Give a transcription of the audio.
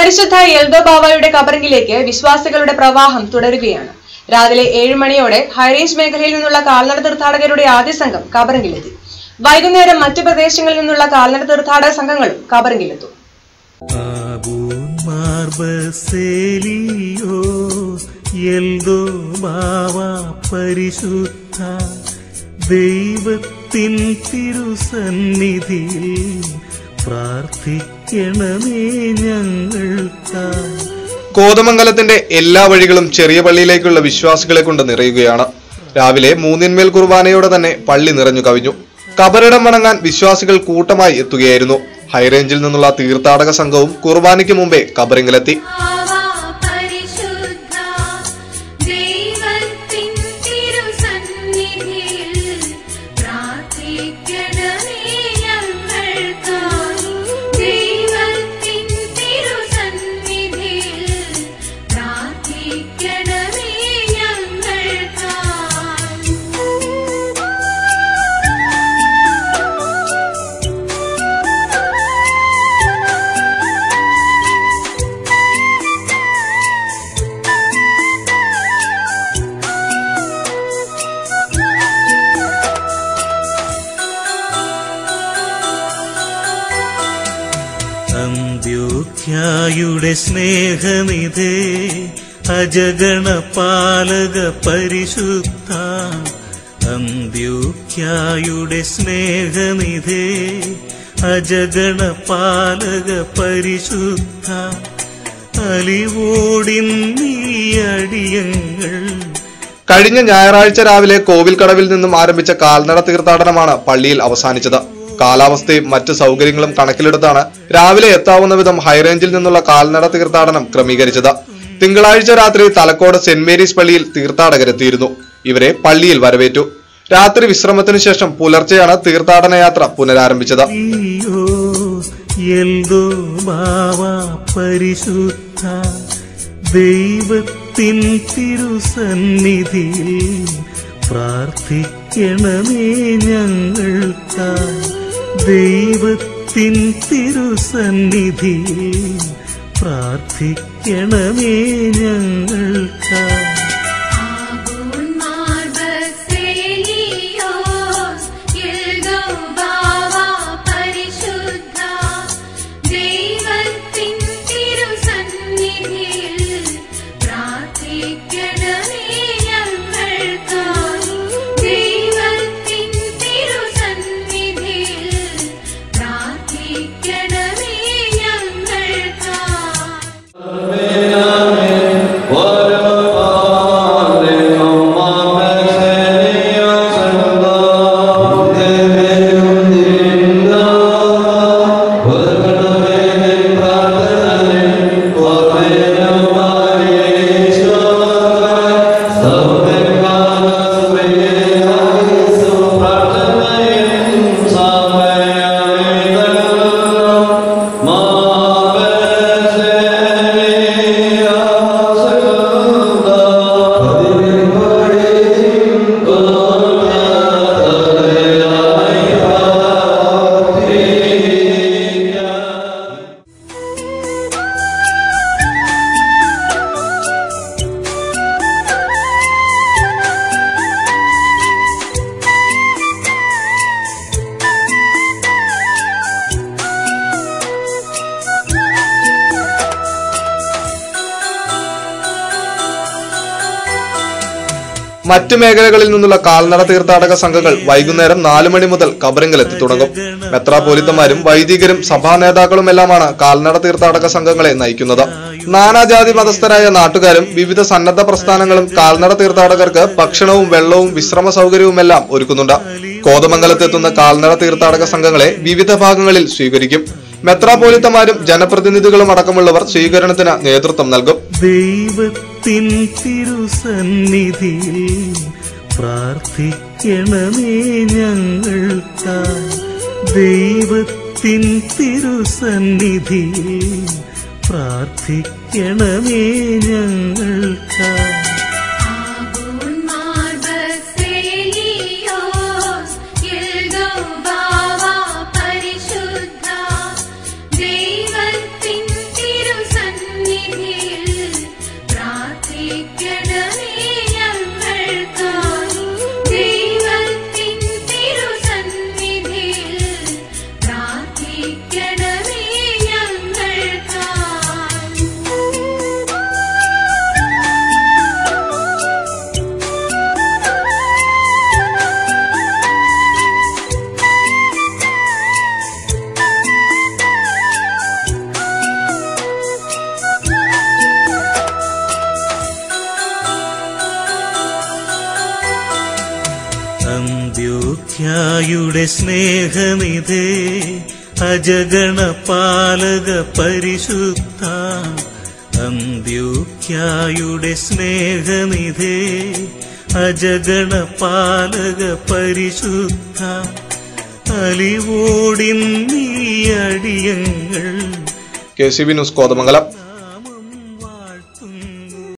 പരിശുദ്ധ എൽദോ ബാവയുടെ കബറിംഗിലേക്ക് വിശ്വാസികളുടെ പ്രവാഹം തുടരുകയാണ് രാവിലെ ഏഴ് മണിയോടെ ഹൈറേഞ്ച് മേഖലയിൽ നിന്നുള്ള കാൽനട തീർത്ഥാടകരുടെ ആദ്യ സംഘം കബറിംഗിലെത്തി വൈകുന്നേരം മറ്റു പ്രദേശങ്ങളിൽ നിന്നുള്ള കാൽനട തീർത്ഥാടക സംഘങ്ങളും കബറിംഗിലെത്തും ആബൂൻ മാർബസേലിയോ എൽദോ ബാവ പരിശുദ്ധ ദൈവത്തിൻ തിരുസന്നിധിയിൽ പ്രാർത്ഥിക്കണമേ ഞങ്ങൾക്കായി കോതമംഗലത്തിന്റെ എല്ലാ വഴികളും ചെറിയ പള്ളിയിലേക്കുള്ള വിശ്വാസികളെ കൊണ്ട് നിറയുകയാണ് രാവിലെ മൂന്നിന്മേൽ കുർബാനയോടെ തന്നെ പള്ളി നിറഞ്ഞു കവിഞ്ഞു കബറിടം വണങ്ങാൻ വിശ്വാസികൾ കൂട്ടമായി എത്തുകയായിരുന്നു ഹൈറേഞ്ചിൽ നിന്നുള്ള തീർത്ഥാടക സംഘവും കുർബാനയ്ക്ക് മുമ്പേ കബറിങ്കിലെത്തി ആവാ പരിശുദ്ധ ദൈവത്തിൻ തിരുസന്നിധിയിൽ പ്രാർത്ഥിക്കണമേ ഞങ്ങൾക്കായി ദൈവത്തിൻ തിരുസന്നിധിയിൽ പ്രാർത്ഥിക്കണമേ ഞങ്ങൾക്കായി അന്ത്യോഖ്യായുടെ സ്നേഹനിധേ അജഗണ പാലക പരിശുദ്ധ അന്ത്യോഖ്യായുടെ സ്നേഹനിധേ അജഗണ പാലക പരിശുദ്ധ അലിവോടിൻ നീ അടിയങ്ങൾ കഴിഞ്ഞ ഞായറാഴ്ച രാവിലെ കോവിൽക്കടവിൽ നിന്നും ആരംഭിച്ച കാൽനട തീർത്ഥാടനമാണ് പള്ളിയിൽ അവസാനിച്ചത് കാലാവസ്ഥയും മറ്റ് സൗകര്യങ്ങളും കണക്കിലെടുത്താണ് രാവിലെ എത്താവുന്ന വിധം ഹൈറേഞ്ചിൽ നിന്നുള്ള കാൽനട തീർത്ഥാടനം ക്രമീകരിച്ചത് തിങ്കളാഴ്ച രാത്രി തലക്കോട് സെന്റ് മേരീസ് പള്ളിയിൽ തീർത്ഥാടകരെത്തിയിരുന്നു ഇവരെ പള്ളിയിൽ വരവേറ്റു രാത്രി വിശ്രമത്തിനു ശേഷം പുലർച്ചെയാണ് തീർത്ഥാടന യാത്ര പുനരാരംഭിച്ചത് അയ്യോ എൽദോ ബാവ പരിശുദ്ധ ദൈവത്തിൻ തിരുസന്നിധിയിൽ പ്രാർത്ഥിക്കണമേ ഞങ്ങൾക്കായി ദൈവത്തിൻ തിരുസന്നിധിയിൽ പ്രാർത്ഥിക്കണമേ ഞങ്ങൾക്കായി ആബൂൻ മാർബസേലിയോസ് എൽദോ ബാവ പരിശുദ്ധ ദൈവത്തിൻ തിരുസന്നിധിയിൽ പ്രാർത്ഥിക്കണമേ ഞങ്ങൾക്കായി ദൈവത്തിൻ തിരുസന്നിധിയിൽ പ്രാർത്ഥിക്കണമേ ഞങ്ങൾക്കായി മറ്റു മേഖലകളിൽ നിന്നുള്ള കാൽനട തീർത്ഥാടക സംഘങ്ങൾ വൈകുന്നേരം നാലു മണി മുതൽ കബറിങ്കലെത്തി തുടങ്ങും മെത്രാപോലിത്തമാരും വൈദികരും സഭാ നേതാക്കളുമെല്ലാമാണ് കാൽനട തീർത്ഥാടക സംഘങ്ങളെ നയിക്കുന്നത് നാനാജാതി മതസ്ഥരായ നാട്ടുകാരും വിവിധ സന്നദ്ധ പ്രസ്ഥാനങ്ങളും കാൽനട തീർത്ഥാടകർക്ക് ഭക്ഷണവും വെള്ളവും വിശ്രമ സൗകര്യവുമെല്ലാം ഒരുക്കുന്നുണ്ട് കോതമംഗലത്തെത്തുന്ന കാൽനട തീർത്ഥാടക സംഘങ്ങളെ വിവിധ ഭാഗങ്ങളിൽ സ്വീകരിക്കും മെത്രാപോലിത്തമാരും ജനപ്രതിനിധികളും അടക്കമുള്ളവർ സ്വീകരണത്തിന് നേതൃത്വം നൽകും ദൈവത്തിൻ തിരുസന്നിധിയിൽ പ്രാർത്ഥിക്കണമേ ഞങ്ങൾക്കായി ദൈവത്തിൻ തിരുസന്നിധിയിൽ പ്രാർത്ഥിക്കണമേ ഞങ്ങൾക്കായി ആബൂൻ മാർബസേലിയോസ് എൽദോ ബാവ പരിശുദ്ധ ദൈവത്തിൻ തിരുസന്നിധിയിൽ അന്ത്യോക്യായുടെ സ്നേഹനിധേ അജഗണ പാലക പരിശുദ്ധ അന്ത്യോക്യായുടെ സ്നേഹനിധേ അജഗണ പാലക പരിശുദ്ധ അലിവോടിന്നീ അടിയങ്ങൾ K C B news Kothamangalam നാമം വാഴ്ത്തുന്നു